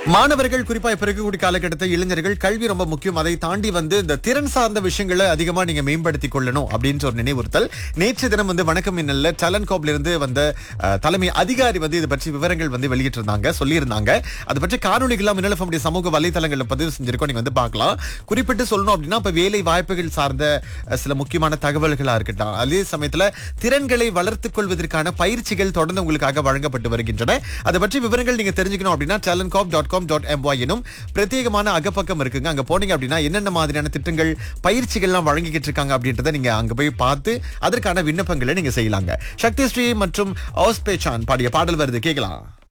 மாணவர்கள் குறிப்பா இப்ப இருக்கக்கூடிய காலகட்டத்தில் இளைஞர்கள் கல்வி ரொம்ப முக்கியம் அதை தாண்டி வந்து இந்த திறன் சார்ந்த விஷயங்களை அதிகமா நீங்க மேம்படுத்திக் கொள்ளணும் அப்படின்னு ஒரு நினைவுறுத்தல் நேற்று தினம் வந்து வணக்கம் மின்னல்ல டலன் கோப்ல இருந்து வந்த அஹ், தலைமை அதிகாரி வந்து இது பற்றி விவரங்கள் வந்து வெளியிட்டிருந்தாங்க சொல்லியிருந்தாங்க அது பற்றி காணொலிகள்லாம் மின்னல் நம்முடைய சமூக வலைதளங்களில் பதிவு செஞ்சிருக்கோம் நீங்க வந்து பார்க்கலாம் குறிப்பிட்டு சொல்லணும் அப்படின்னா இப்ப வேலை வாய்ப்புகள் சார்ந்த அஹ், சில முக்கியமான தகவல்களா இருக்கட்டும் அதே சமயத்துல திறன்களை வளர்த்துக் கொள்வதற்கான பயிற்சிகள் தொடர்ந்து உங்களுக்காக வழங்கப்பட்டு வருகின்றன அதை பற்றி விவரங்கள் நீங்க தெரிஞ்சுக்கணும் அப்படின்னா TalentCorp dot com dot MY எனும் பிரத்யேகமான அகப்பக்கம் இருக்குங்க அங்க போனீங்க அப்படின்னா என்னென்ன மாதிரியான திட்டங்கள் பயிற்சிகள்லாம் வழங்கிக்கிட்டு இருக்காங்க அப்படின்றத நீங்க அங்க போய் பார்த்து அதற்கான விண்ணப்பங்களை நீங்க செய்யலாங்க சக்தி ஸ்ரீ மற்றும் ஆஸ்பேச்சான் பாடிய பாடல் வருது கேட்கலாம்